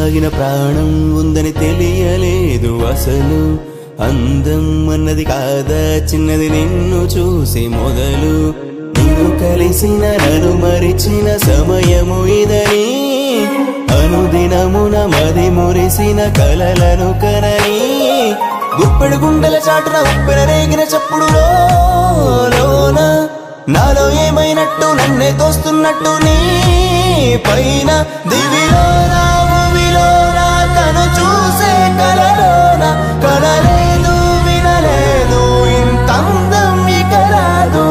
దాగిన ప్రాణం ఉందని తెలియలేదు అసలు అందం అన్నది కాదా చిన్నది నిన్ను చూసి మొదలు నిన్ను కలిసిన నన్ను మరిచిన సమయము ఇదని అనుదినమున మది మురిసిన కలలను కనని గుప్పెడు గుండెల చాటున ఉప్పెన రేగిన చప్పుడులో లోన నాలో ఏమైనట్టు నన్నే తోస్తున్నట్టు నీ పైన దివిలోన భూమిలోన కను చూసే కలలోన కనలేదు వినలేదు ఇంత అందం ఇక రాదు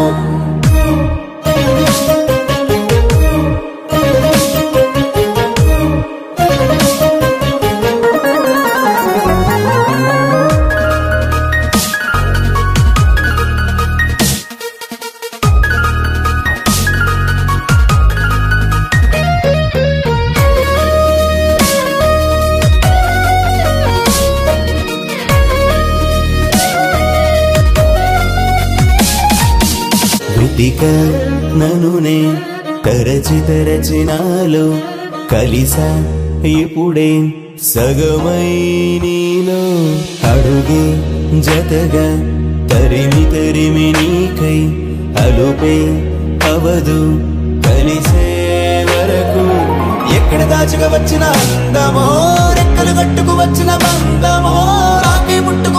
వెతిక ననునే తరచి తరచి నాలో కలిసా ఇప్పుడే సగమై నీలో అడుగే జతగా తరిమి తరిమి నీకై అలుపే అవదు కలిసే వరకు ఎక్కడ దాచుక వచ్చిన అందమో రెక్కలు కట్టుకు వచ్చిన బంధమో రాకి ముట్టుకు